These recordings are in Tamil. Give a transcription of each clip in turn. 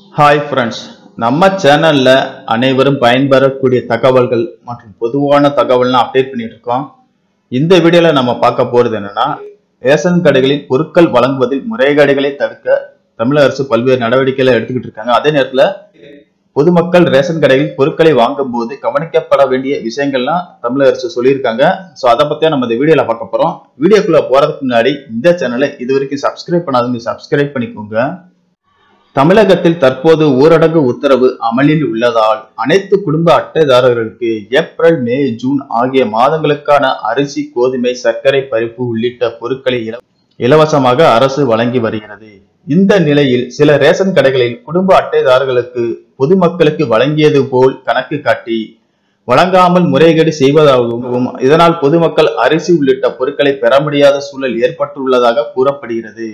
ஹாய் ஃப்ரெண்ட்ஸ் நம்ம சேனல்ல அனைவரும் பயன்பெறக்கூடிய தகவல்கள் மற்றும் பொதுவான தகவல்லாம் அப்டேட் பண்ணிட்டு இருக்கோம் இந்த வீடியோல நம்ம பார்க்க போறது என்னன்னா ரேஷன் கடைகளில் பொருட்கள் வழங்குவதில் முறைகேடுகளை தடுக்க தமிழக அரசு பல்வேறு நடவடிக்கைகளை எடுத்துக்கிட்டு இருக்காங்க அதே நேரத்துல பொதுமக்கள் ரேஷன் கடைகளில் பொருட்களை வாங்கும் போது கவனிக்கப்பட வேண்டிய விஷயங்கள்லாம் தமிழக அரசு சொல்லியிருக்காங்க ஸோ அதை பத்தியா நம்ம இந்த வீடியோல பார்க்க போறோம் வீடியோக்குள்ள போறதுக்கு முன்னாடி இந்த சேனலை இது வரைக்கும் சப்ஸ்கிரைப் பண்ணாதவங்க சப்ஸ்கிரைப் பண்ணிக்கோங்க தமிழகத்தில் தற்போது ஊரடங்கு உத்தரவு அமலில் உள்ளதால் அனைத்து குடும்ப அட்டைதாரர்களுக்கு ஏப்ரல் மே ஜூன் ஆகிய மாதங்களுக்கான அரிசி கோதுமை சர்க்கரை பருப்பு உள்ளிட்ட பொருட்களை இல- இலவசமாக அரசு வழங்கி வருகிறது இந்த நிலையில் சில ரேஷன் கடைகளில் குடும்ப அட்டைதாரர்களுக்கு பொதுமக்களுக்கு வழங்கியது போல் கணக்கு காட்டி வழங்காமல் முறைகேடு செய்வதாகவும் இதனால் பொதுமக்கள் அரிசி உள்ளிட்ட பொருட்களை பெற முடியாத சூழல் ஏற்பட்டுள்ளதாக கூறப்படுகிறது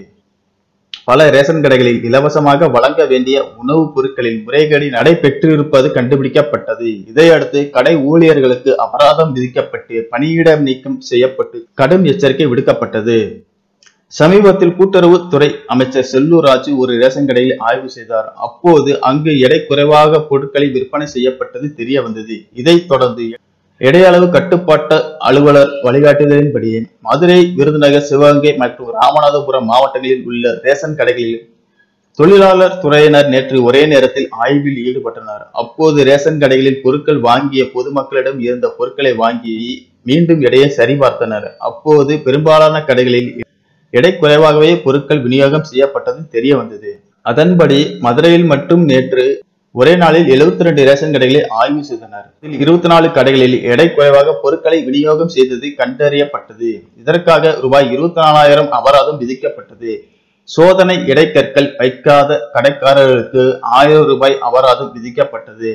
பல ரேஷன் கடைகளில் இலவசமாக வழங்க வேண்டிய உணவுப் பொருட்களில் முறைகேடு நடைபெற்றிருப்பது கண்டுபிடிக்கப்பட்டது இதையடுத்து கடை ஊழியர்களுக்கு அபராதம் விதிக்கப்பட்டு பணியிட நீக்கம் செய்யப்பட்டு கடும் எச்சரிக்கை விடுக்கப்பட்டது சமீபத்தில் கூட்டுறவுத்துறை அமைச்சர் செல்லூர் ராஜு ஒரு ரேஷன் கடையில் ஆய்வு செய்தார் அப்போது அங்கு எடை குறைவாக பொருட்களை விற்பனை செய்யப்பட்டது தெரிய வந்தது இதைத் தொடர்ந்து எடையளவு கட்டுப்பாட்டு அலுவலர் வழிகாட்டுதலின்படி மதுரை விருதுநகர் சிவகங்கை மற்றும் ராமநாதபுரம் மாவட்டங்களில் உள்ள ரேஷன் கடைகளில் தொழிலாளர் துறையினர் நேற்று ஒரே நேரத்தில் ஆய்வில் ஈடுபட்டனர் அப்போது ரேஷன் கடைகளில் பொருட்கள் வாங்கிய பொதுமக்களிடம் இருந்த பொருட்களை வாங்கி மீண்டும் எடையை சரிபார்த்தனர் அப்போது பெரும்பாலான கடைகளில் எடை குறைவாகவே பொருட்கள் விநியோகம் செய்யப்பட்டது தெரிய வந்தது அதன்படி மதுரையில் மட்டும் நேற்று ஒரே நாளில் 72 ரெண்டு ரேஷன் கடைகளை ஆய்வு செய்தனர் இதில் இருபத்தி நாலு கடைகளில் எடை குறைவாக பொருட்களை விநியோகம் செய்தது கண்டறியப்பட்டது இதற்காக ரூபாய் இருபத்தி நாலாயிரம் அபராதம் விதிக்கப்பட்டது சோதனை இடைக்கற்கள் வைக்காத கடைக்காரர்களுக்கு ஆயிரம் ரூபாய் அபராதம் விதிக்கப்பட்டது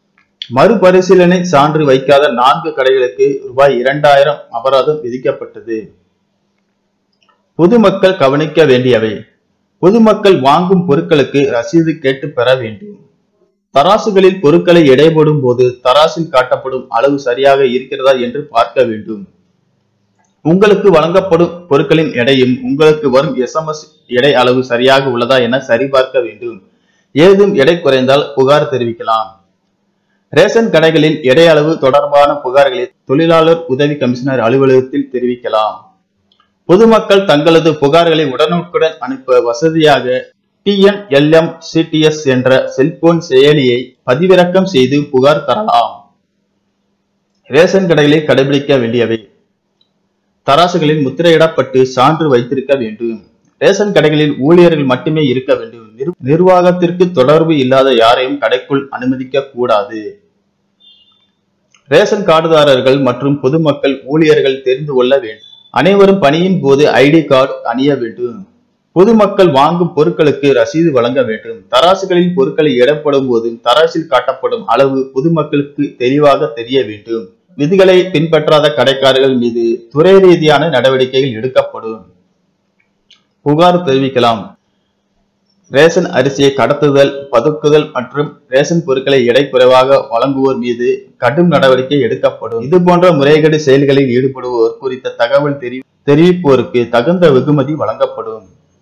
மறுபரிசீலனை சான்று வைக்காத நான்கு கடைகளுக்கு ரூபாய் இரண்டாயிரம் அபராதம் விதிக்கப்பட்டது பொதுமக்கள் கவனிக்க வேண்டியவை பொதுமக்கள் வாங்கும் பொருட்களுக்கு ரசீது கேட்டு பெற வேண்டும் தராசுகளில் பொருட்களை எடை போடும் போது தராசில் காட்டப்படும் அளவு சரியாக இருக்கிறதா என்று பார்க்க வேண்டும் உங்களுக்கு வழங்கப்படும் பொருட்களின் எடையும் உங்களுக்கு வரும் எஸ்எம்எஸ் எடை அளவு சரியாக உள்ளதா என சரிபார்க்க வேண்டும் ஏதும் எடை குறைந்தால் புகார் தெரிவிக்கலாம் ரேஷன் கடைகளில் எடை அளவு தொடர்பான புகார்களை தொழிலாளர் உதவி கமிஷனர் அலுவலகத்தில் தெரிவிக்கலாம் பொதுமக்கள் தங்களது புகார்களை உடனுக்குடன் அனுப்ப வசதியாக டிஎன்எல்எம் சிடிஎஸ் என்ற செல்போன் செயலியை பதிவிறக்கம் செய்து புகார் தரலாம் ரேஷன் கடைகளில் கடைபிடிக்க வேண்டியவை தராசுகளில் முத்திரையிடப்பட்டு சான்று வைத்திருக்க வேண்டும் ரேஷன் கடைகளில் ஊழியர்கள் மட்டுமே இருக்க வேண்டும் நிர்- நிர்வாகத்திற்கு தொடர்பு இல்லாத யாரையும் கடைக்குள் அனுமதிக்க கூடாது ரேஷன் கார்டுதாரர்கள் மற்றும் பொதுமக்கள் ஊழியர்கள் தெரிந்து கொள்ள வேண்டும் அனைவரும் பணியின் போது ஐடி கார்டு அணிய வேண்டும் பொதுமக்கள் வாங்கும் பொருட்களுக்கு ரசீது வழங்க வேண்டும் தராசுகளில் பொருட்களை எடப்படும் போது தராசில் காட்டப்படும் அளவு பொதுமக்களுக்கு தெளிவாக தெரிய வேண்டும் விதிகளை பின்பற்றாத கடைக்காரர்கள் மீது துறை ரீதியான நடவடிக்கைகள் எடுக்கப்படும் புகார் தெரிவிக்கலாம் ரேஷன் அரிசியை கடத்துதல் பதுக்குதல் மற்றும் ரேஷன் பொருட்களை எடை குறைவாக வழங்குவோர் மீது கடும் நடவடிக்கை எடுக்கப்படும் இது போன்ற முறைகேடு செயல்களில் ஈடுபடுவோர் குறித்த தகவல் தெரி தெரிவிப்போருக்கு தகுந்த வெகுமதி வழங்கப்படும்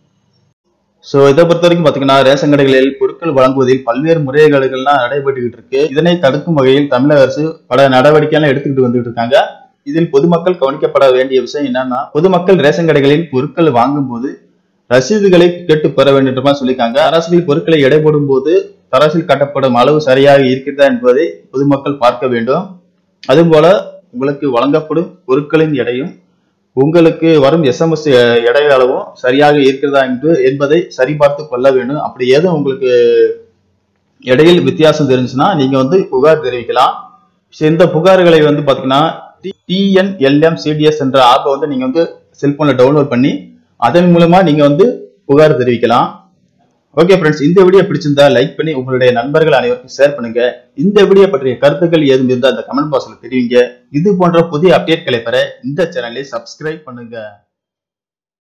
சோ இதை பொறுத்த வரைக்கும் பாத்தீங்கன்னா ரேஷன் கடைகளில் பொருட்கள் வழங்குவதில் பல்வேறு முறைகேடுகள்லாம் நடைபெற்றுக்கிட்டு இருக்கு இதனை தடுக்கும் வகையில் தமிழக அரசு பல நடவடிக்கைகள் எடுத்துக்கிட்டு வந்துட்டு இருக்காங்க இதில் பொதுமக்கள் கவனிக்கப்பட வேண்டிய விஷயம் என்னன்னா பொதுமக்கள் ரேஷன் கடைகளில் பொருட்கள் வாங்கும்போது ரசீதுகளை கேட்டு பெற வேண்டும் என்று மாதிரி சொல்லியிருக்காங்க அரசுகள் பொருட்களை எடை போடும் போது தராசில் காட்டப்படும் அளவு சரியாக இருக்கிறதா என்பதை பொதுமக்கள் பார்க்க வேண்டும் அதுபோல உங்களுக்கு வழங்கப்படும் பொருட்களின் எடையும் உங்களுக்கு வரும் எஸ்எம்எஸ் எடை அளவும் சரியாக இருக்கிறதா என்று என்பதை சரிபார்த்து கொள்ள வேண்டும் அப்படி ஏதும் உங்களுக்கு இடையில் வித்தியாசம் தெரிஞ்சுன்னா நீங்க வந்து புகார் தெரிவிக்கலாம் சரி, இந்த புகார்களை வந்து பாத்தீங்கன்னா டிஎன்எல்எம் சிடிஎஸ் என்ற ஆப்பை வந்து நீங்க வந்து செல்போன்ல டவுன்லோட் பண்ணி அதன் மூலமா நீங்க வந்து புகார் தெரிவிக்கலாம் ஓகே ஃப்ரெண்ட்ஸ் இந்த வீடியோ பிடிச்சிருந்தா லைக் பண்ணி உங்களுடைய நண்பர்கள் அனைவருக்கும் ஷேர் பண்ணுங்க இந்த வீடியோ பற்றிய கருத்துக்கள் ஏதும் இருந்தால் அந்த கமெண்ட் பாக்ஸ்ல தெரிவிங்க இது போன்ற புதிய அப்டேட்களை பெற இந்த சேனலை சப்ஸ்கிரைப் பண்ணுங்க